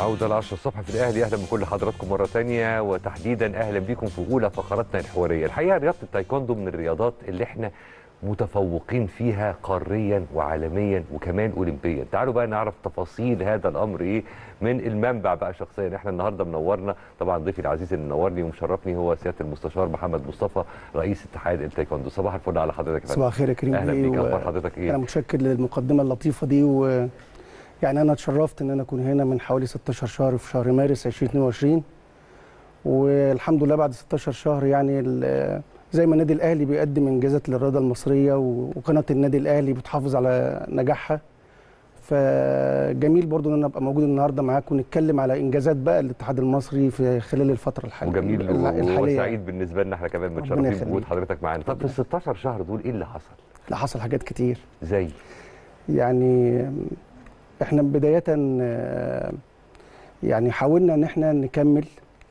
عودة لعشرة الصبح في الأهلي أهلا بكل حضراتكم مرة تانية وتحديدا أهلا بكم في أولى فقراتنا الحوارية الحقيقة رياضة التايكوندو من الرياضات اللي احنا متفوقين فيها قاريا وعالميا وكمان اولمبيا تعالوا بقى نعرف تفاصيل هذا الامر ايه من المنبع بقى شخصيا احنا النهارده منورنا طبعا ضيفي العزيز اللي منورني ومشرفني هو سياده المستشار محمد مصطفى رئيس اتحاد التايكوندو صباح الفل على حضرتك يا فندم. صباح الخير يا كريم اهلا بيه بيك و- اخبار حضرتك انا ايه متشكر للمقدمه اللطيفه دي و يعني انا اتشرفت ان انا اكون هنا من حوالي 16 شهر في شهر مارس 2022 والحمد لله بعد 16 شهر يعني ال- زي ما النادي الاهلي بيقدم انجازات للرياضه المصريه و- وقناه النادي الاهلي بتحافظ على نجاحها فجميل برضو ان انا ابقى موجود النهارده معاكم ونتكلم على انجازات بقى الاتحاد المصري في خلال الفتره الحاليه وجميل الحاليه وسعيد بالنسبه لنا احنا كمان ربنا متشرفين يخليك. بوجود حضرتك معانا طب في ال 16 شهر دول ايه اللي حصل؟ لا حصل حاجات كتير زي يعني احنا بداية آه، يعني حاولنا ان احنا نكمل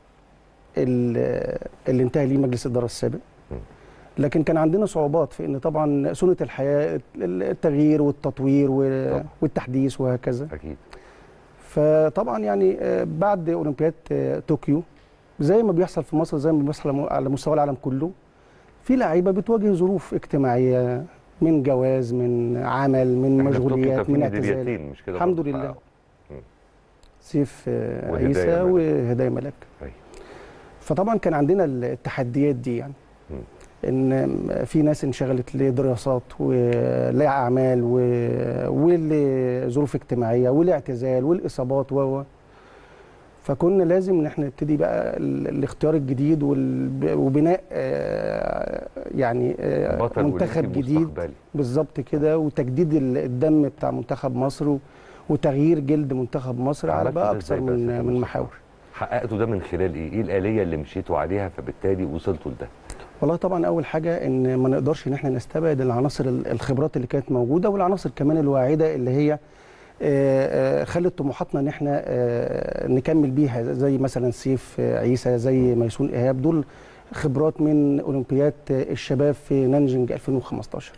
ال- اللي انتهى ليه مجلس الاداره السابق م. لكن كان عندنا صعوبات في ان طبعا سنه الحياه التغيير والتطوير و- طبعا. والتحديث وهكذا اكيد فطبعا يعني آه، بعد اولمبياد آه، طوكيو زي ما بيحصل في مصر زي ما بيحصل على م- على مستوى العالم كله في لعيبه بتواجه ظروف اجتماعيه من جواز من عمل من احنا في طوكيو كان مشغوليات في من اعتزال ميداليتين مش كده الحمد برضه؟ لله. ف- سيف آه، وهدايا عيسى ملك. وهدايا ملك أيوة. فطبعا كان عندنا التحديات دي يعني م. ان في ناس انشغلت لدراسات ولاعمال و- ولظروف اجتماعيه والاعتزال والاصابات و و. فكنا لازم ان احنا نبتدي بقى ال- الاختيار الجديد وال- وبناء آه، يعني آه، بطل منتخب أولمبي جديد مستقبلي. بالظبط كده وتجديد ال- الدم بتاع منتخب مصر و- وتغيير جلد منتخب مصر على عملت بقى ده اكثر إزاي بقى يا من سيادة من المستشار؟ محاور حققتوا ده من خلال ايه؟ ايه الآلية اللي مشيتوا عليها فبالتالي وصلتوا لده؟ والله طبعا اول حاجه ان ما نقدرش ان احنا نستبعد العناصر ال- الخبرات اللي كانت موجوده والعناصر كمان الواعده اللي هي آه، آه، خلت طموحاتنا ان احنا آه، نكمل بيها زي مثلا سيف آه، عيسى زي ميسون ايهاب دول خبرات من اولمبياد آه، الشباب في نانجينج 2015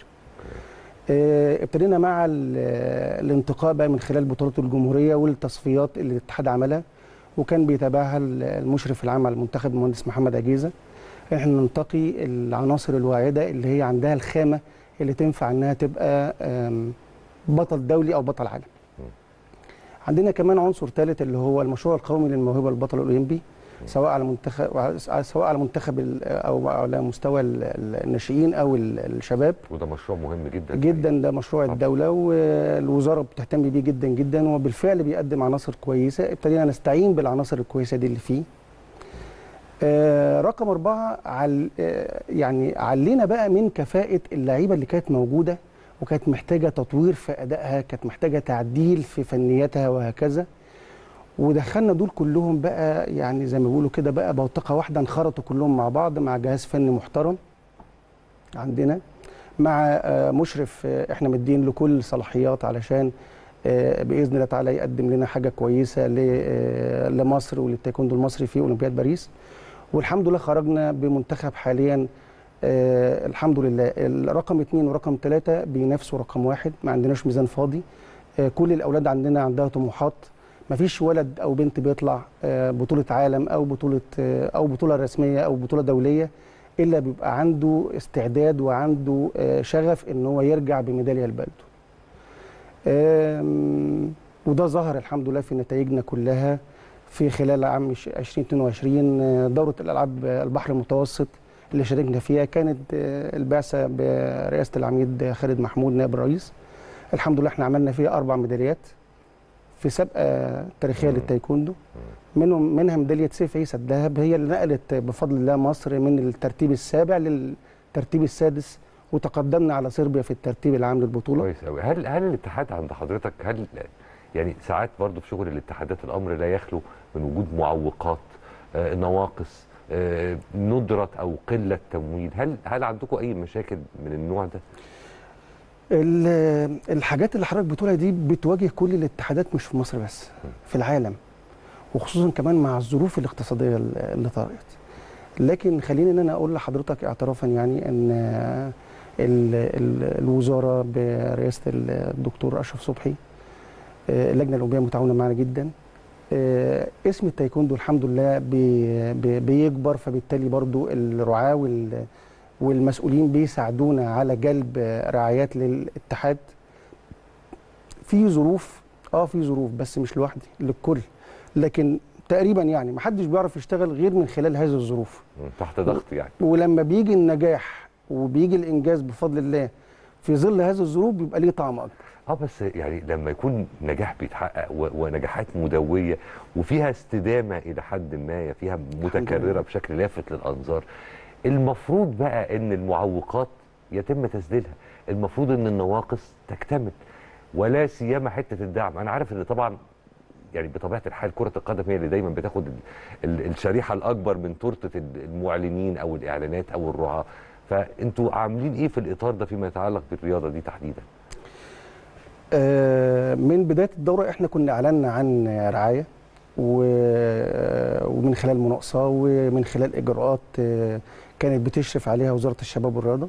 آه، ابتدينا مع ال- آه، الانتقاء بقى من خلال بطولات الجمهوريه والتصفيات اللي الاتحاد عملها وكان بيتابعها ال- المشرف العام على المنتخب المهندس محمد عجيزه احنا ننتقي العناصر الواعده اللي هي عندها الخامه اللي تنفع انها تبقى آم، بطل دولي او بطل عالم. عندنا كمان عنصر ثالث اللي هو المشروع القومي للموهبه البطل الاولمبي سواء على منتخب سواء على منتخب ال- او على مستوى ال- ال- الناشئين او ال- الشباب وده مشروع مهم جدا جدا ده مشروع طبعا. الدوله والوزاره بتهتم بيه جدا جدا وبالفعل بيقدم عناصر كويسه ابتدينا نستعين بالعناصر الكويسه دي اللي فيه آه، رقم أربعة عل آه، يعني علينا بقى من كفاءة اللعيبة اللي كانت موجودة وكانت محتاجة تطوير في أدائها كانت محتاجة تعديل في فنياتها وهكذا ودخلنا دول كلهم بقى يعني زي ما بيقولوا كده بقى بوتقة واحدة انخرطوا كلهم مع بعض مع جهاز فني محترم عندنا مع آه، مشرف آه، احنا مدين له كل صلاحيات علشان آه، باذن الله تعالى يقدم لنا حاجه كويسه ل- آه، لمصر وللتايكوندو المصري في اولمبياد باريس والحمد لله خرجنا بمنتخب حاليا آه الحمد لله الرقم اثنين ورقم ثلاثة بينافسوا رقم واحد ما عندناش ميزان فاضي آه كل الأولاد عندنا عندها طموحات ما فيش ولد أو بنت بيطلع آه بطولة عالم أو بطولة آه أو بطولة رسمية أو بطولة دولية إلا بيبقى عنده استعداد وعنده آه شغف إن هو يرجع بميدالية لبلده آم، وده ظهر الحمد لله في نتائجنا كلها في خلال عام 2022 آه، دورة الألعاب آه، البحر المتوسط اللي شاركنا فيها كانت آه، البعثة برئاسة العميد خالد محمود نائب الرئيس الحمد لله احنا عملنا فيها أربع ميداليات في سابقة تاريخية مم. للتايكوندو منهم منها ميدالية سيف عيسى الذهب هي اللي نقلت بفضل الله مصر من الترتيب السابع للترتيب السادس وتقدمنا على صربيا في الترتيب العام للبطولة كويس قوي هل هل الاتحاد عند حضرتك هل يعني ساعات برضو في شغل الاتحادات الامر لا يخلو من وجود معوقات آه، نواقص آه، ندرة او قلة تمويل هل هل عندكم اي مشاكل من النوع ده ال- الحاجات اللي حضرتك بتقولها دي بتواجه كل الاتحادات مش في مصر بس في العالم وخصوصا كمان مع الظروف الاقتصاديه اللي طرأت لكن خليني ان انا اقول لحضرتك اعترافا يعني ان ال ال الوزاره برئاسه الدكتور اشرف صبحي آه، اللجنه الاولمبيه متعاونه معنا جدا آه، اسم التايكوندو الحمد لله بي بي بيكبر فبالتالي برضو الرعاة وال- والمسؤولين بيساعدونا على جلب آه، رعايات للاتحاد في ظروف اه في ظروف بس مش لوحدي للكل لكن تقريبا يعني محدش بيعرف يشتغل غير من خلال هذه الظروف مم. تحت ضغط يعني ولما بيجي النجاح وبيجي الانجاز بفضل الله في ظل هذه الظروف بيبقى ليه طعم اكبر اه بس يعني لما يكون نجاح بيتحقق و- ونجاحات مدويه وفيها استدامه الى حد ما فيها متكرره لله. بشكل لافت للانظار المفروض بقى ان المعوقات يتم تسديدها المفروض ان النواقص تكتمل ولا سيما حته الدعم انا عارف ان طبعا يعني بطبيعه الحال كره القدم هي اللي دايما بتاخد ال- ال- الشريحه الاكبر من تورته ال- المعلنين او الاعلانات او الرعاه فانتوا عاملين ايه في الاطار ده فيما يتعلق بالرياضه دي تحديدا آه، من بدايه الدوره احنا كنا اعلنا عن رعايه و- ومن خلال مناقصه ومن خلال اجراءات آه، كانت بتشرف عليها وزاره الشباب والرياضه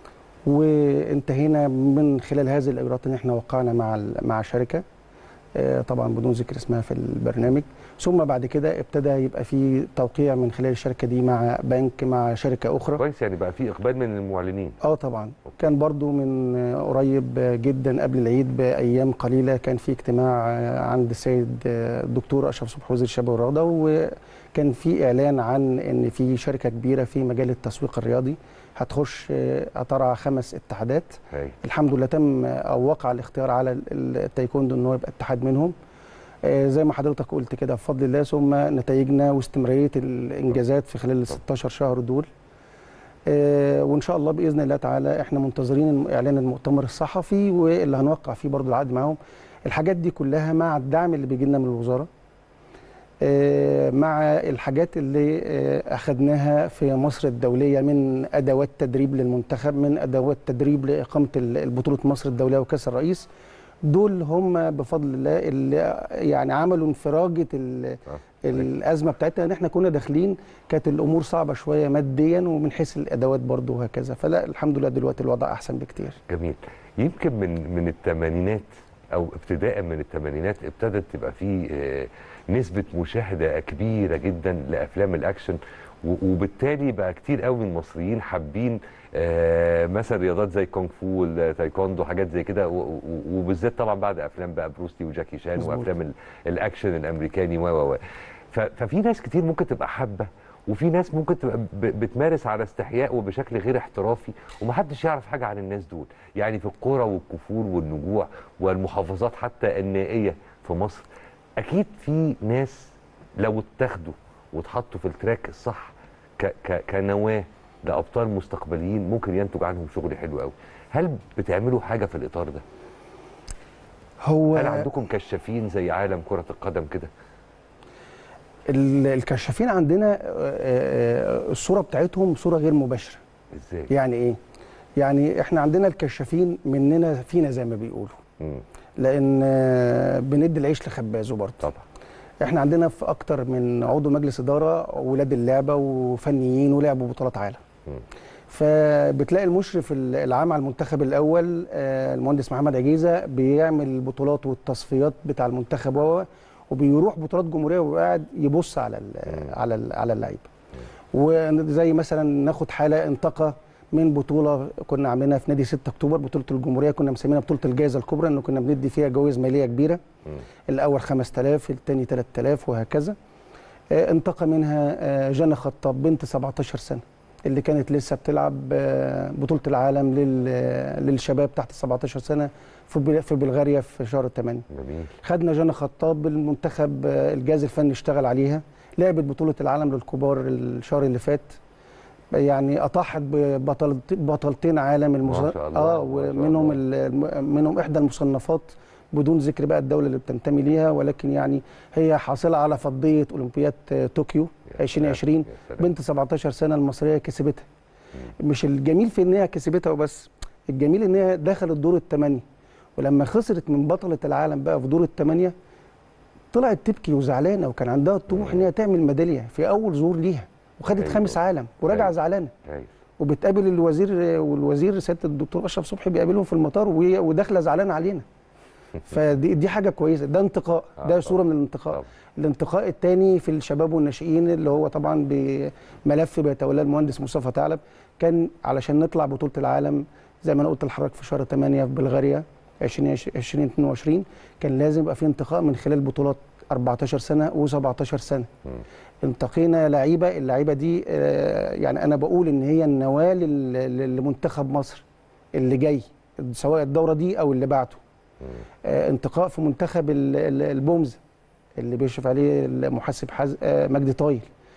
وانتهينا من خلال هذه الاجراءات ان احنا وقعنا مع ال- مع شركه آه، طبعا بدون ذكر اسمها في البرنامج ثم بعد كده ابتدى يبقى في توقيع من خلال الشركه دي مع بنك مع شركه اخرى كويس يعني بقى في اقبال من المعلنين اه طبعا كان برضو من آه، قريب آه، جدا قبل العيد بايام قليله كان في اجتماع آه، عند السيد آه، الدكتور اشرف صبحي وزير الشباب والرياضه وكان في اعلان عن ان في شركه كبيره في مجال التسويق الرياضي هتخش آه، هترعى خمس اتحادات هاي الحمد لله تم او وقع الاختيار على ال- التايكوندو ان هو يبقى اتحاد منهم آه، زي ما حضرتك قلت كده بفضل الله ثم نتائجنا واستمراريه الانجازات في خلال ال 16 شهر دول آه، وان شاء الله باذن الله تعالى احنا منتظرين الم- اعلان المؤتمر الصحفي واللي هنوقع فيه برضو العقد معاهم الحاجات دي كلها مع الدعم اللي بيجي لنا من الوزاره آه، مع الحاجات اللي آه، اخذناها في مصر الدوليه من ادوات تدريب للمنتخب من ادوات تدريب لاقامه ال- البطوله مصر الدوليه وكاس الرئيس دول هم بفضل الله اللي يعني عملوا انفراجه ال- آه. الازمه بتاعتنا ان احنا كنا داخلين كانت الامور صعبه شويه ماديا ومن حيث الادوات برضو وهكذا فلا الحمد لله دلوقتي الوضع احسن بكتير جميل يمكن من من الثمانينات او ابتداء من الثمانينات ابتدت تبقى في آه، نسبه مشاهده كبيره جدا لافلام الاكشن و- وبالتالي بقى كتير قوي من المصريين حابين آه، مثلا رياضات زي كونغ فو التايكوندو حاجات زي كده و- و- وبالذات طبعا بعد افلام بقى بروستي وجاكي شان مظبوط. وافلام ال- الاكشن الامريكاني و و و ف- ففي ناس كتير ممكن تبقى حابه وفي ناس ممكن تبقى ب- بتمارس على استحياء وبشكل غير احترافي ومحدش يعرف حاجه عن الناس دول يعني في القرى والكفور والنجوع والمحافظات حتى النائيه في مصر اكيد في ناس لو اتاخدوا واتحطوا في التراك الصح ك ك كنواه لابطال مستقبليين ممكن ينتج عنهم شغل حلو قوي هل بتعملوا حاجه في الاطار ده هو هل عندكم كشافين زي عالم كره القدم كده ال- الكشافين عندنا آه، آه، الصوره بتاعتهم صوره غير مباشره ازاي يعني ايه يعني احنا عندنا الكشافين مننا فينا زي ما بيقولوا مم. لان آه، بندي العيش لخبازه برضه طبعا احنا عندنا في اكتر من عضو مجلس اداره ولاد اللعبه وفنيين ولعبوا بطولات عالم مم. فبتلاقي المشرف ال- العام على المنتخب الاول آه، المهندس محمد عجيزه بيعمل البطولات والتصفيات بتاع المنتخب وهو وبيروح بطولات جمهوريه ويبقى قاعد يبص على ال على ال على اللعيبه وزي مثلا ناخد حاله انتقى من بطوله كنا عاملينها في نادي 6 اكتوبر بطوله الجمهوريه كنا مسمينها بطوله الجائزه الكبرى انه كنا بندي فيها جوائز ماليه كبيره مم. الاول 5000 الثاني 3000 وهكذا آه، انتقى منها آه، جنى خطاب بنت 17 سنه اللي كانت لسه بتلعب آه، بطوله العالم لل- آه، للشباب تحت 17 سنه في بل- في بلغاريا في شهر 8 جميل خدنا جنى خطاب المنتخب آه، الجهاز الفني اشتغل عليها لعبت بطوله العالم للكبار الشهر اللي فات يعني اطاحت ببطلت- بطلتين عالم المص... ما شاء الله، اه ما شاء ومنهم الله. ال- منهم احدى المصنفات بدون ذكر بقى الدوله اللي بتنتمي ليها ولكن يعني هي حاصله على فضيه اولمبياد آه، طوكيو يا 2020 سلام، يا سلام. بنت 17 سنه المصريه كسبتها مش الجميل في ان هي كسبتها وبس الجميل ان هي دخلت دور الثمانيه ولما خسرت من بطله العالم بقى في دور الثمانيه طلعت تبكي وزعلانه وكان عندها طموح ان هي تعمل ميداليه في اول ظهور ليها وخدت أيوة. خامس عالم وراجعه أيوة. زعلانه هايل. وبتقابل الوزير والوزير سياده الدكتور اشرف صبحي بيقابلهم في المطار وهي- وداخله زعلانه علينا فدي دي حاجه كويسه ده انتقاء آه، ده طبعا. صوره من الانتقاء طبعا. الانتقاء الثاني في الشباب والناشئين اللي هو طبعا بملف بيتولاه المهندس مصطفى ثعلب كان علشان نطلع بطوله العالم زي ما انا قلت لحضرتك في شهر 8 في بلغاريا 2022 كان لازم يبقى في انتقاء من خلال بطولات 14 سنه و17 سنه مم. انتقينا لعيبه اللعيبه دي آه، يعني انا بقول ان هي النواه لل- لل- لمنتخب مصر اللي جاي سواء الدوره دي او اللي بعده مم. آه، انتقاء في منتخب ال- ال- البومز اللي بيشرف عليه المحاسب حز... آه، مجدي طايل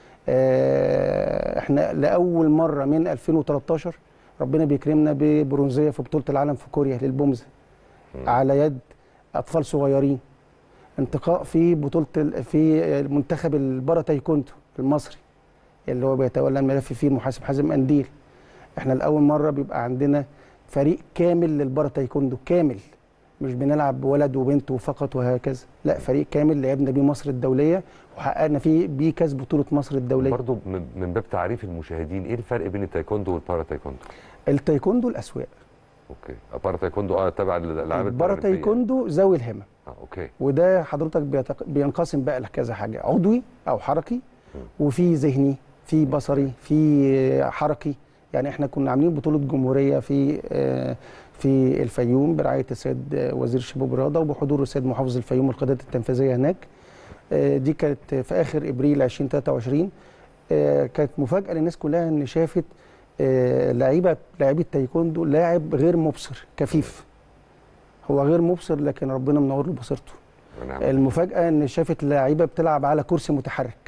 آه، احنا لاول مره من 2013 ربنا بيكرمنا ببرونزيه في بطوله العالم في كوريا للبومز مم. على يد اطفال صغيرين انتقاء في بطوله ال- في منتخب البارا تايكوندو المصري اللي هو بيتولى الملف فيه المحاسب حازم قنديل احنا لاول مره بيبقى عندنا فريق كامل للبارا تايكوندو كامل مش بنلعب ولد وبنت وفقط وهكذا لا فريق كامل لعبنا بيه مصر الدوليه وحققنا فيه بيه كاس بطوله مصر الدوليه برضو من من باب تعريف المشاهدين ايه الفرق بين التايكوندو والبارا تايكوندو التايكوندو الاسواق اوكي البارا تايكوندو اه تبع الالعاب البارا البارالمبية. تايكوندو ذوي الهمم اه اوكي وده حضرتك بيتق... بينقسم بقى لكذا حاجه عضوي او حركي وفي ذهني في بصري في حركي يعني احنا كنا عاملين بطوله جمهوريه في آه، في الفيوم برعايه السيد آه، وزير الشباب والرياضه وبحضور السيد محافظ الفيوم والقيادات التنفيذيه هناك آه، دي كانت في اخر ابريل 2023 آه، كانت مفاجاه للناس كلها ان شافت آه، لعيبه لعيبه تايكوندو لاعب غير مبصر كفيف هو غير مبصر لكن ربنا منور له بصيرته ونعم. المفاجاه ان شافت لعيبه بتلعب على كرسي متحرك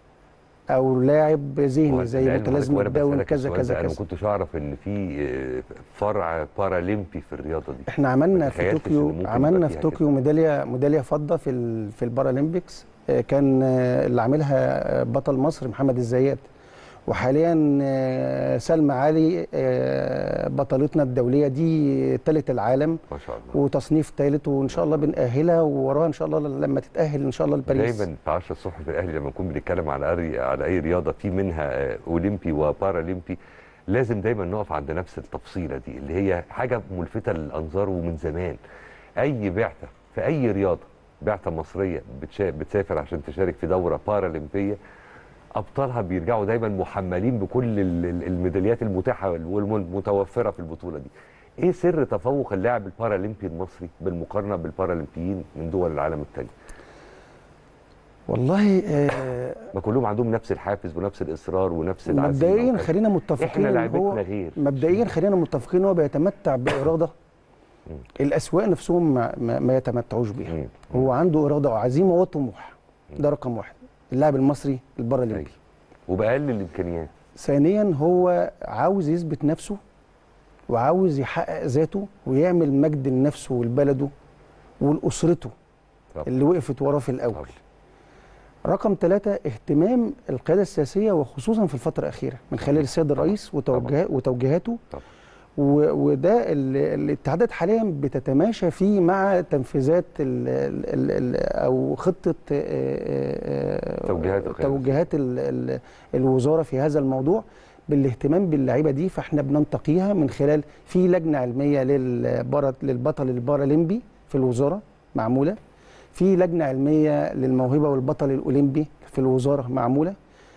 او لاعب ذهني زي لعلم متلازمه حضرتك وأنا الداون بسألك كذا السؤال ده، كذا انا ما كذا كنتش اعرف ان في آه، فرع بارالمبي في الرياضه دي احنا عملنا ما في تخيلتش إن طوكيو ممكن يبقى عملنا في فيها طوكيو ميداليه ميداليه فضه في ال- في البارالمبيكس آه، كان آه، اللي عاملها آه، بطل مصر محمد الزيات وحاليا آه، سلمى علي آه، بطلتنا الدوليه دي ثالث العالم ما شاء الله وتصنيف ثالث وان شاء الله بنأهلها ووراها ان شاء الله لما تتأهل ان شاء الله لباريس دايما في 10 الصبح في الاهلي لما نكون بنتكلم على أي على اي رياضه في منها آه، اولمبي وبارالمبي لازم دايما نقف عند نفس التفصيله دي اللي هي حاجه ملفته للانظار ومن زمان اي بعثه في اي رياضه بعثه مصريه بتشا- بتسافر عشان تشارك في دوره بارالمبيه ابطالها بيرجعوا دايما محملين بكل ال- ال- الميداليات المتاحه والمتوفره في البطوله دي ايه سر تفوق اللاعب البارالمبي المصري بالمقارنه بالبارالمبيين من دول العالم الثانيه والله آه، ما كلهم عندهم نفس الحافز ونفس الاصرار ونفس العزيمه مبدئيا وكذا. خلينا متفقين احنا إن لعبتنا هو غير مبدئيا خلينا متفقين هو بيتمتع باراده الاسواق نفسهم ما, ما, ما يتمتعوش بيها مم. هو عنده اراده وعزيمه وطموح ده رقم واحد اللاعب المصري البارالمبي أيوة. وباقل الامكانيات ثانيا هو عاوز يثبت نفسه وعاوز يحقق ذاته ويعمل مجد لنفسه ولبلده ولاسرته طبعا. اللي وقفت وراه في الاول طبعا. رقم ثلاثة اهتمام القيادة السياسية وخصوصا في الفترة الأخيرة من خلال السيد طبعاً. الرئيس وتوجه وتوجيهاته طبعا. و- وده ال- الاتحادات حاليا بتتماشى فيه مع تنفيذات ال ال ال او خطه آه، آه، آه، توجيهات القيادة. توجيهات ال ال الوزاره في هذا الموضوع بالاهتمام باللعيبه دي فاحنا بننتقيها من خلال في لجنه علميه للبارا للبطل البارالمبي في الوزاره معموله في لجنه علميه للموهبه والبطل الاولمبي في الوزاره معموله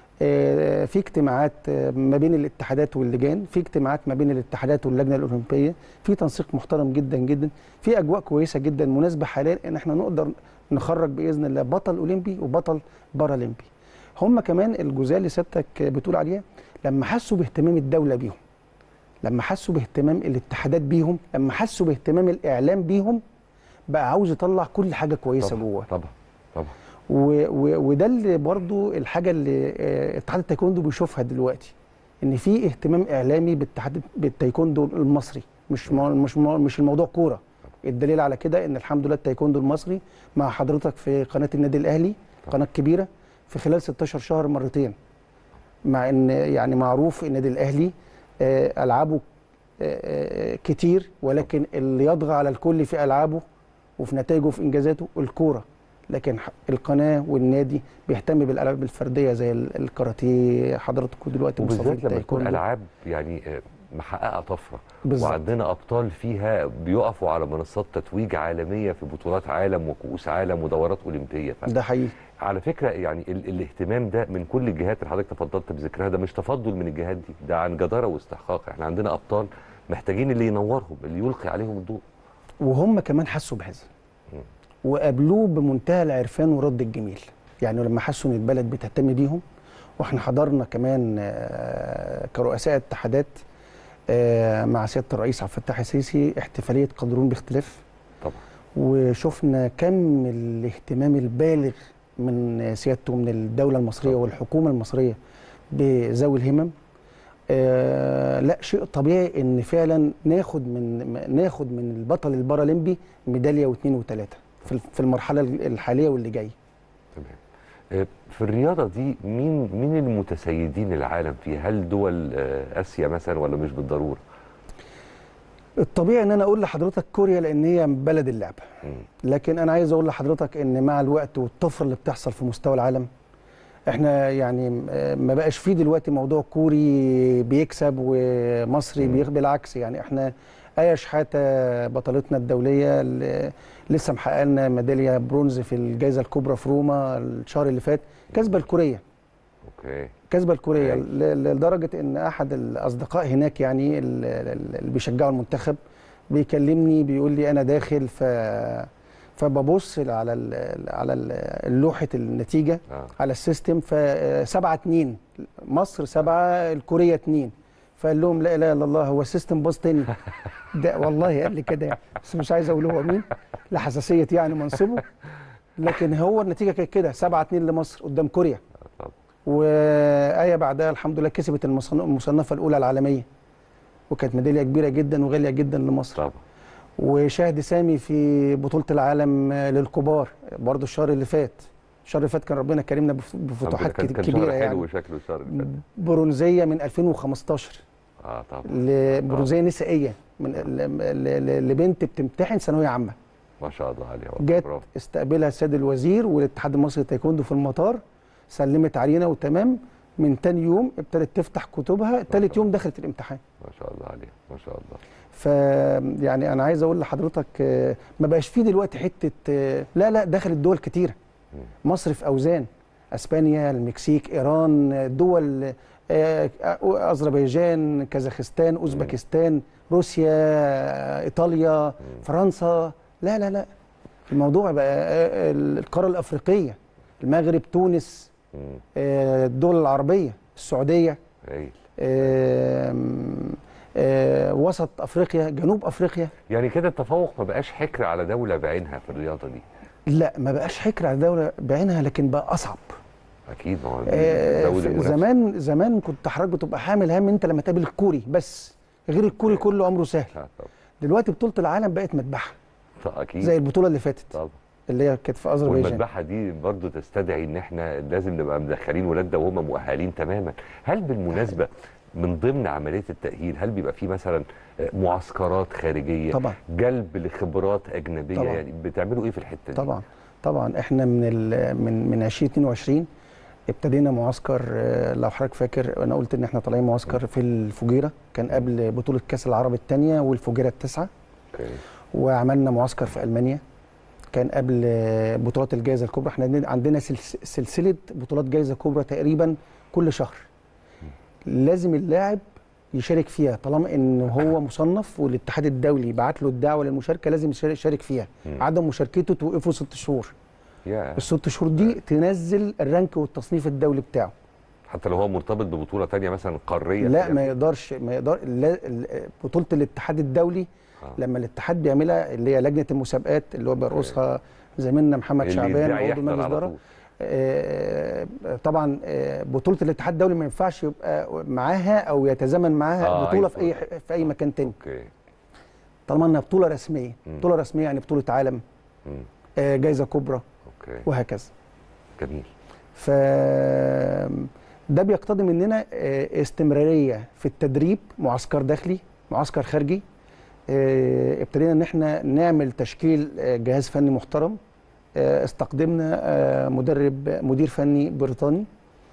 آه، في اجتماعات آه، ما بين الاتحادات واللجان في اجتماعات ما بين الاتحادات واللجنه الاولمبيه في تنسيق محترم جدا جدا في اجواء كويسه جدا مناسبه حاليا ان احنا نقدر نخرج باذن الله بطل اولمبي وبطل بارالمبي هم كمان الجزئيه اللي سيادتك بتقول عليها لما حسوا باهتمام الدوله بيهم لما حسوا باهتمام الاتحادات بيهم لما حسوا باهتمام الاعلام بيهم بقى عاوز يطلع كل حاجه كويسه طبعا جوه طبعا طبعا و- و- وده اللي برضو الحاجه اللي آه، اتحاد التايكوندو بيشوفها دلوقتي ان في اهتمام اعلامي بالاتحاد بالتايكوندو المصري مش مو مش مو مش الموضوع كوره الدليل على كده ان الحمد لله التايكوندو المصري مع حضرتك في قناه النادي الاهلي قناه كبيره في خلال 16 شهر مرتين مع ان يعني معروف النادي الاهلي آه، العابه آه، آه، كتير ولكن اللي يطغى على الكل في العابه وفي نتائجه وفي انجازاته الكوره لكن ح- القناه والنادي بيهتم بالالعاب الفرديه زي ال- الكاراتيه حضراتكم دلوقتي وبالذات مستضيفين لما تكون التايكوندو. العاب يعني آه، محققه طفره بالظبط. وعندنا ابطال فيها بيقفوا على منصات تتويج عالميه في بطولات عالم وكؤوس عالم ودورات اولمبيه ف... ده حقيقي على فكره يعني ال الاهتمام ده من كل الجهات اللي حضرتك تفضلت بذكرها ده مش تفضل من الجهات دي ده عن جداره واستحقاق احنا عندنا ابطال محتاجين اللي ينورهم اللي يلقي عليهم الضوء وهم كمان حسوا بهذا مم. وقابلوه بمنتهى العرفان ورد الجميل يعني لما حسوا ان البلد بتهتم بيهم واحنا حضرنا كمان آه، كرؤساء اتحادات آه، مع سياده الرئيس عبد الفتاح السيسي احتفاليه قدرون باختلاف طبعا وشفنا كم الاهتمام البالغ من سيادته من الدوله المصريه طبعا. والحكومه المصريه بذوي الهمم آه لا شيء طبيعي ان فعلا ناخد من ناخد من البطل البارالمبي ميداليه واثنين وثلاثه في في المرحله الحاليه واللي جايه تمام آه، في الرياضه دي مين مين المتسيدين العالم فيها هل دول آه، اسيا مثلا ولا مش بالضروره الطبيعي ان انا اقول لحضرتك كوريا لان هي بلد اللعبه مم. لكن انا عايز اقول لحضرتك ان مع الوقت والطفره اللي بتحصل في مستوى العالم احنا يعني آه، ما بقاش فيه دلوقتي موضوع كوري بيكسب ومصري مم. بيخ بالعكس يعني احنا ايا شحاته بطلتنا الدوليه اللي لسه محقق لنا ميداليه برونز في الجائزه الكبرى في روما الشهر اللي فات كسبه الكوريه اوكي كسبه الكوريه أي. ل- لدرجه ان احد الاصدقاء هناك يعني ال- ال- اللي بيشجعوا المنتخب بيكلمني بيقول لي انا داخل ف فببص على ال على ال- لوحه النتيجه اه على السيستم ف 7 2 مصر 7 الكوريه 2 فقال لهم لا اله الا الله هو السيستم باظ تاني ده والله قال لي كده يعني بس مش عايز اقول هو مين لحساسيه يعني منصبه لكن هو النتيجه كانت كده 7 2 لمصر قدام كوريا طبعا وآية بعدها الحمد لله كسبت المصن- المصنفة الأولى العالمية وكانت ميدالية كبيرة جدا وغالية جدا لمصر طبعا وشاهد سامي في بطولة العالم للكبار برضه الشهر اللي فات الشهر اللي فات كان ربنا كرمنا بف- بفتوحات كان- كت- كان كبيرة شهر حلو يعني شكله الشهر اللي فات برونزية من 2015 اه طبعا لبرونزية نسائية من ل- ل- لبنت بتمتحن ثانوية عامة ما شاء الله عليها والله، جت برافو. استقبلها السيد الوزير والاتحاد المصري للتايكوندو في المطار سلمت علينا وتمام من تاني يوم ابتدت تفتح كتبها تالت يوم دخلت الامتحان ما شاء الله عليها ما شاء الله ف يعني انا عايز اقول لحضرتك آه، ما بقاش فيه دلوقتي حته آه، لا لا دخلت دول كتيره مصر في اوزان اسبانيا المكسيك ايران آه، دول آه، آه، اذربيجان كازاخستان اوزبكستان روسيا آه، ايطاليا فرنسا لا لا لا الموضوع بقى آه، آه، القاره الافريقيه المغرب تونس مم. آه، الدول العربيه السعوديه هايل آم، آه، وسط افريقيا جنوب افريقيا يعني كده التفوق ما بقاش حكر على دوله بعينها في الرياضه دي لا ما بقاش حكر على دوله بعينها لكن بقى اصعب اكيد ما هو آه، بيزود في- المنافسة. زمان زمان كنت حضرتك بتبقى حامل هم انت لما تقابل الكوري بس غير الكوري كله امره سهل آه، طبعا دلوقتي بطوله العالم بقت مذبحه طبعا، اكيد زي البطوله اللي فاتت طبعا اللي هي كانت في اذربيجان والمذبحه دي برضو تستدعي ان احنا لازم نبقى مدخلين ولادنا وهم مؤهلين تماما هل بالمناسبه من ضمن عمليه التاهيل هل بيبقى في مثلا معسكرات خارجيه طبعا جلب لخبرات اجنبيه طبعا. يعني بتعملوا ايه في الحته دي طبعا طبعا احنا من ال من من 2022 ابتدينا معسكر آه، لو حضرتك فاكر انا قلت ان احنا طالعين معسكر في الفجيره كان قبل بطوله كاس العرب الثانيه والفجيره التاسعه اوكي وعملنا معسكر في المانيا كان قبل آه، بطولات الجائزه الكبرى احنا عندنا- عندنا سلس- سلسله بطولات جائزه كبرى تقريبا كل شهر لازم اللاعب يشارك فيها طالما ان هو مصنف والاتحاد الدولي بعت له الدعوه للمشاركه لازم يشارك- يشارك فيها مم. عدم مشاركته توقفه ست شهور يا الست شهور دي تنزل الرانك والتصنيف الدولي بتاعه حتى لو هو مرتبط ببطوله تانية مثلا قاريه لا يعني. ما يقدرش ما يقدر لا ال- بطوله الاتحاد الدولي آه. لما الاتحاد بيعملها اللي هي لجنه المسابقات اللي هو بيرقصها زميلنا محمد اللي شعبان يدعي عضو يحضر مجلس على اداره طول. آه، طبعا آه، بطوله الاتحاد الدولي ما ينفعش يبقى معاها او يتزامن معاها آه، بطوله في اي أيوة. ح- في اي مكان تاني اوكي طالما انها بطوله رسميه مم. بطوله رسميه يعني بطوله عالم مم. آه، جائزه كبرى اوكي وهكذا جميل ف ده بيقتضي مننا آه، استمراريه في التدريب معسكر داخلي معسكر خارجي آه، ابتدينا ان احنا نعمل تشكيل آه، جهاز فني محترم آه، استقدمنا آه، مدرب مدير فني بريطاني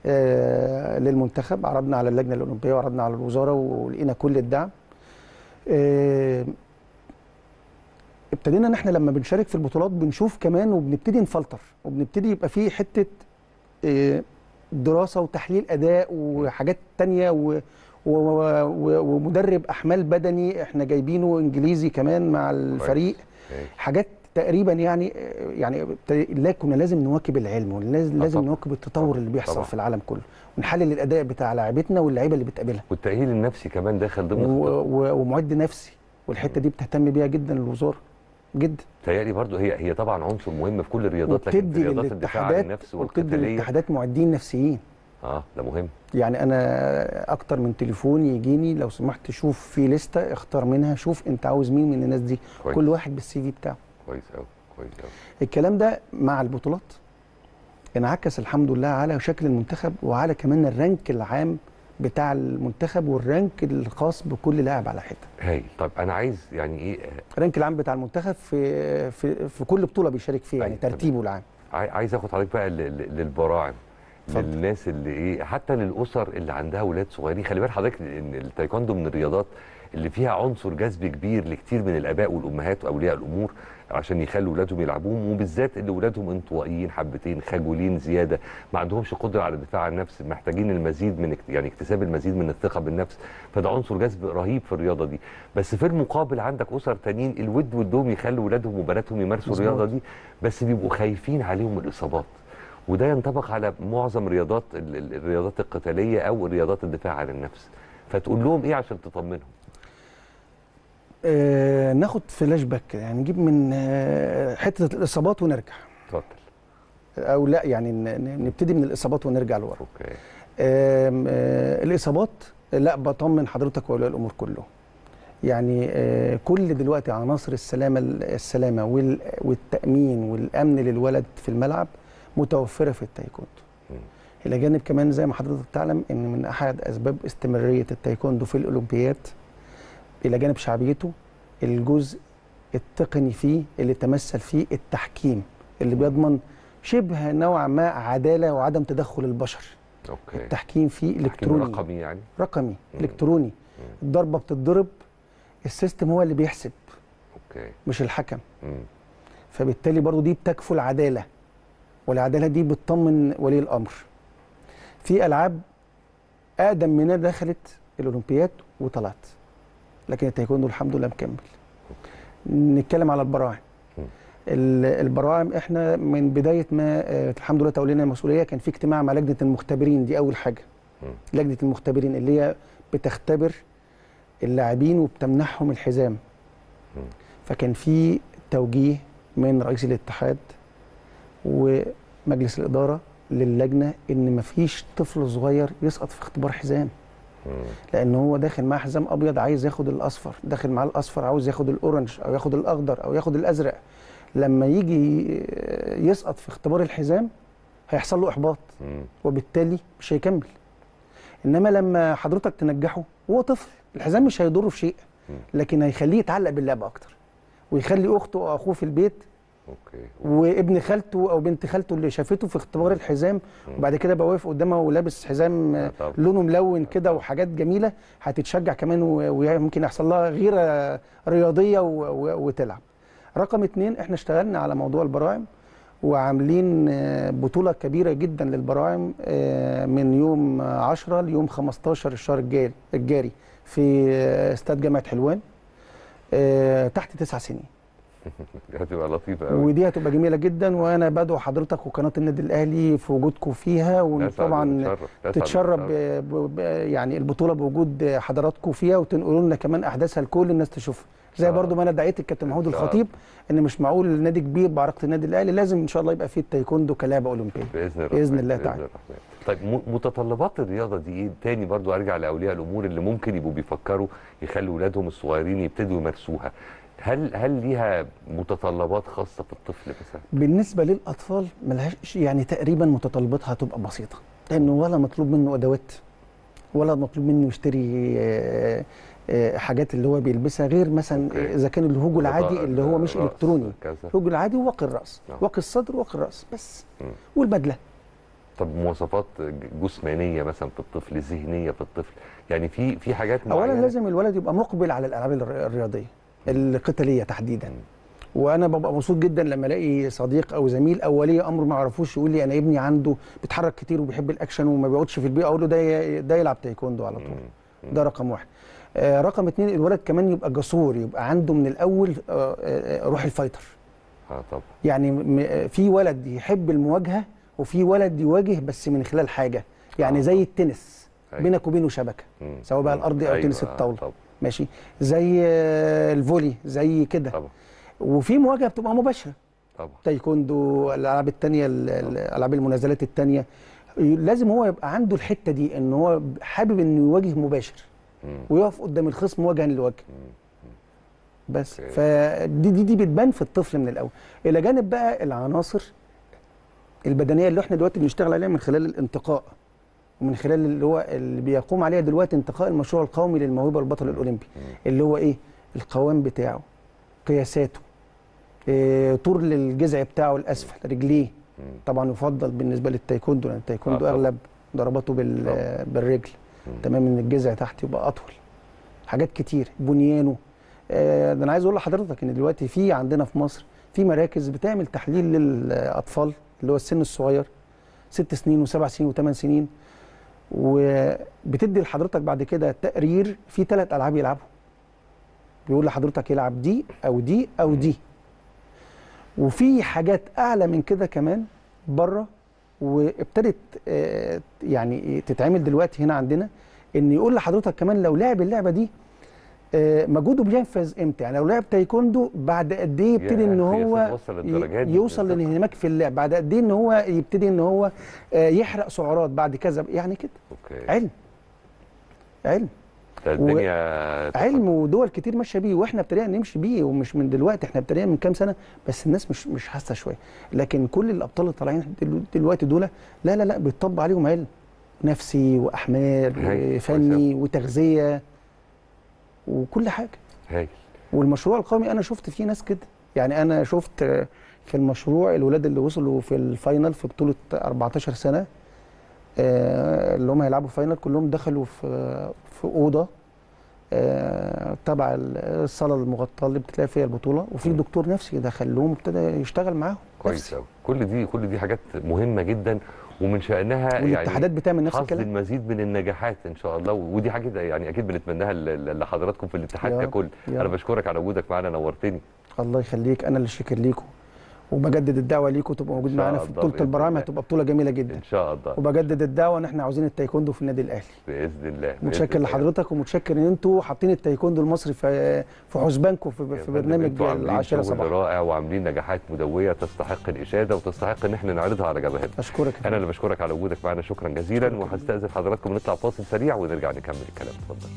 آه، للمنتخب عرضنا على اللجنه الاولمبيه وعرضنا على الوزاره ولقينا كل الدعم آه، ابتدينا ان احنا لما بنشارك في البطولات بنشوف كمان وبنبتدي نفلتر وبنبتدي يبقى في حته آه، دراسه وتحليل اداء وحاجات تانية و و- و- ومدرب احمال بدني احنا جايبينه انجليزي كمان مع الفريق أوكي. حاجات تقريبا يعني يعني ابتدي- لا كنا لازم نواكب العلم ولازم لازم طبعا. نواكب التطور طبعا. اللي بيحصل طبعا. في العالم كله ونحلل الاداء بتاع لاعبتنا واللعيبه اللي بتقابلها والتاهيل النفسي كمان داخل ضمن و- الخطة. و- ومعد نفسي والحته دي بتهتم بيها جدا الوزاره جدا تهيألي برضو هي هي طبعا عنصر مهم في كل الرياضات لكن في وبتدي رياضات الدفاع عن للاتحادات النفس وبتدي والقتاليه للاتحادات معدين نفسيين اه ده مهم يعني انا اكتر من تليفون يجيني لو سمحت شوف في لسته اختار منها شوف انت عاوز مين من الناس دي كويس كل واحد بالسي في بتاعه كويس قوي كويس قوي الكلام ده مع البطولات انعكس الحمد لله على شكل المنتخب وعلى كمان الرانك العام بتاع المنتخب والرانك الخاص بكل لاعب على حته هايل طب انا عايز يعني ايه آه، الرانك العام بتاع المنتخب في في في كل بطوله بيشارك فيها يعني أيوة، تمام. ترتيبه العام عاي- عايز اخد حضرتك بقى ل- ل- للبراعم اتفضل. للناس اللي ايه حتى للاسر اللي عندها اولاد صغيرين خلي بال حضرتك ان التايكوندو من الرياضات اللي فيها عنصر جذب كبير لكتير من الاباء والامهات واولياء الامور عشان يخلوا اولادهم يلعبوهم وبالذات اللي اولادهم انطوائيين حبتين خجولين زياده ما عندهمش قدره على الدفاع عن النفس محتاجين المزيد من اكت- يعني اكتساب المزيد من الثقه بالنفس فده عنصر جذب رهيب في الرياضه دي بس في المقابل عندك اسر تانيين الود ودهم يخلوا اولادهم وبناتهم يمارسوا مظبوط. الرياضه دي بس بيبقوا خايفين عليهم الاصابات وده ينطبق على معظم رياضات ال- ال- الرياضات القتاليه او رياضات الدفاع عن النفس فتقول لهم ايه عشان تطمنهم آه ناخد فلاش باك كده، يعني نجيب من آه حته الاصابات ونرجع اتفضل او لا يعني ن- ن- نبتدي من الاصابات ونرجع لورا اوكي آم، آه، الاصابات لا بطمن حضرتك واولياء الامور كلهم يعني آه، كل دلوقتي عناصر السلامه السلامه وال- والتامين والامن للولد في الملعب متوفره في التايكوندو مم. الى جانب كمان زي ما حضرتك تعلم ان من احد اسباب استمراريه التايكوندو في الاولمبياد الى جانب شعبيته الجزء التقني فيه اللي تمثل فيه التحكيم اللي بيضمن شبه نوعا ما عداله وعدم تدخل البشر اوكي التحكيم فيه تحكيم الكتروني رقمي يعني رقمي مم. الكتروني مم. الضربه بتتضرب السيستم هو اللي بيحسب اوكي مش الحكم مم. فبالتالي برضو دي بتكفل عداله والعداله دي بتطمن ولي الامر في العاب اقدم منها دخلت الاولمبياد وطلعت لكن التايكوندو الحمد لله مكمل نتكلم على البراعم مم. ال- البراعم احنا من بدايه ما آه، الحمد لله تولينا المسؤوليه كان في اجتماع مع لجنه المختبرين دي اول حاجه مم. لجنه المختبرين اللي هي بتختبر اللاعبين وبتمنحهم الحزام مم. فكان في توجيه من رئيس الاتحاد ومجلس الاداره للجنه ان مفيش طفل صغير يسقط في اختبار حزام مم. لان هو داخل معاه حزام ابيض عايز ياخد الاصفر داخل معاه الاصفر عاوز ياخد الاورنج او ياخد الاخضر او ياخد الازرق لما يجي يسقط في اختبار الحزام هيحصل له احباط مم. وبالتالي مش هيكمل انما لما حضرتك تنجحه هو طفل الحزام مش هيضره في شيء مم. لكن هيخليه يتعلق باللعبه اكتر ويخلي اخته او اخوه في البيت اوكي وابن خالته او بنت خالته اللي شافته في اختبار الحزام مم. وبعد كده بقى واقف قدامها ولابس حزام آه طبعا. لونه ملون كده وحاجات جميله هتتشجع كمان و- وممكن يحصل لها غيره رياضيه و- و- وتلعب. رقم اتنين احنا اشتغلنا على موضوع البراعم وعاملين آه، بطوله كبيره جدا للبراعم آه، من يوم 10 ليوم 15 الشهر الجاري الجاري في آه، استاد جامعه حلوان آه، تحت تسع سنين. دي هتبقى لطيفه قوي ودي هتبقى جميله جدا وانا بدعو حضرتك وقناه النادي الاهلي في وجودكم فيها وطبعا تتشرب ب- ب- ب- يعني البطوله بوجود حضراتكم فيها وتنقلوا لنا كمان احداثها لكل الناس تشوفها زي شاء برضو الله. ما انا دعيت الكابتن محمود إن شاء الخطيب ان مش معقول نادي كبير بعرقه النادي الاهلي لازم ان شاء الله يبقى فيه التايكوندو كلعبه اولمبيه باذن الله بإذن الله تعالى. الرحمن. طيب م- متطلبات الرياضه دي ايه تاني برضو ارجع لاولياء الامور اللي ممكن يبقوا بيفكروا يخلوا اولادهم الصغيرين يبتدوا يمارسوها هل هل ليها متطلبات خاصه في الطفل مثلا بالنسبه للاطفال ملهاش يعني تقريبا متطلباتها هتبقى بسيطه لانه ولا مطلوب منه ادوات ولا مطلوب منه يشتري آه، آه، حاجات اللي هو بيلبسها غير مثلا أوكي. اذا كان الهوج العادي اللي هو مش رأس الكتروني كذا الهوج العادي وواقي الراس نعم. واقي الصدر وواقي الراس بس مم. والبدله طب مواصفات ج- جسمانيه مثلا في الطفل ذهنيه في الطفل يعني في في حاجات اولا معينه لازم الولد يبقى مقبل على الالعاب الر- الرياضيه القتاليه تحديدا وانا ببقى مبسوط جدا لما الاقي صديق او زميل او ولي امر ما يعرفوش يقول لي انا ابني عنده بيتحرك كتير وبيحب الاكشن وما بيقعدش في البيت اقول له ده ي- ده يلعب تايكوندو على طول مم. ده رقم واحد آه رقم اتنين الولد كمان يبقى جسور يبقى عنده من الاول آه آه روح الفايتر اه طبعا يعني م- آه، في ولد يحب المواجهه وفي ولد يواجه بس من خلال حاجه يعني آه. زي التنس أيوة. بينك وبينه شبكه مم. سواء بقى مم. الأرضي أو أيوة، تنس آه، الطاولة. طبعا ماشي زي آه، الفولي زي كده طبعا وفي مواجهه بتبقى مباشره طبعا تايكوندو الالعاب التانية ال- ال- الالعاب المنازلات التانية لازم هو يبقى عنده الحته دي ان هو حابب انه يواجه مباشر مم. ويقف قدام الخصم وجها لوجه بس أوكي. فدي دي دي بتبان في الطفل من الاول الى جانب بقى العناصر البدنيه اللي احنا دلوقتي بنشتغل عليها من خلال الانتقاء ومن خلال اللي هو اللي بيقوم عليها دلوقتي انتقاء المشروع القومي للموهبه البطل الاولمبي اللي هو ايه القوام بتاعه قياساته إيه طول الجذع بتاعه الاسفل رجليه مم. طبعا يفضل بالنسبه للتايكوندو لان التايكوندو آه، طبعا. اغلب ضرباته بال طبعا. بالرجل مم. تمام ان الجذع تحت يبقى اطول حاجات كتير بنيانه آه، ده انا عايز اقول لحضرتك ان دلوقتي في عندنا في مصر في مراكز بتعمل تحليل للاطفال اللي هو السن الصغير ست سنين وسبع سنين وثمان سنين وبتدي لحضرتك بعد كده تقرير في ثلاث العاب يلعبهم بيقول لحضرتك يلعب دي او دي او مم. دي وفي حاجات اعلى من كده كمان بره وابتدت آه، يعني تتعمل دلوقتي هنا عندنا ان يقول لحضرتك كمان لو لعب اللعبه دي آه، مجهوده بينفذ امتى يعني لو لعب تايكوندو بعد قد ايه يبتدي يا ان أخي، يا هو سيد وصل للدرجات ي- دي يوصل بالظبط. للانهماك في اللعب بعد قد ايه ان هو يبتدي ان هو آه، يحرق سعرات بعد كذا يعني كده اوكي علم علم ده الدنيا علم ودول كتير ماشيه بيه واحنا ابتدينا نمشي بيه ومش من دلوقتي احنا ابتدينا من كام سنه بس الناس مش مش حاسه شويه لكن كل الابطال اللي طالعين دلو- دلوقتي دول لا لا لا بيطبق عليهم علم نفسي واحمال هاي، وفني وتغذيه وكل حاجه هايل والمشروع القومي انا شفت فيه ناس كده يعني انا شفت آه، في المشروع الولاد اللي وصلوا في الفاينل في بطوله 14 سنه آه، اللي هم هيلعبوا فاينل كلهم دخلوا في في اوضه آه، تبع ال- الصاله المغطاه اللي بتلاقي فيها البطوله وفي مم. دكتور نفسي دخل لهم وابتدى يشتغل معاهم كويس نفسي. قوي كل دي كل دي حاجات مهمه جدا ومن شانها والاتحادات يعني بتعمل نفس حصد الكلام المزيد من النجاحات ان شاء الله ودي حاجه يعني اكيد بنتمناها ل- ل- لحضراتكم في الاتحاد يا رب، ككل يا انا رب. بشكرك على وجودك معانا نورتني الله يخليك انا اللي شاكر ليكم وبجدد الدعوه ليكم تبقوا موجود إن شاء معانا في الله بطوله بإذن البراعم الله. هتبقى بطوله جميله جدا ان شاء الله وبجدد الدعوه ان احنا عاوزين التايكوندو في النادي الاهلي باذن الله بإذن متشكر الله. لحضرتك ومتشكر ان انتوا حاطين التايكوندو المصري في في حسبانكم في, يا في فندم، برنامج انتوا عاملين العاشره شغل صباحا رائع وعاملين نجاحات مدويه تستحق الاشاده وتستحق ان احنا نعرضها على جبهتنا اشكرك يا انا اللي بشكرك على وجودك معنا شكرا جزيلا وهستاذن حضراتكم نطلع فاصل سريع ونرجع نكمل الكلام اتفضل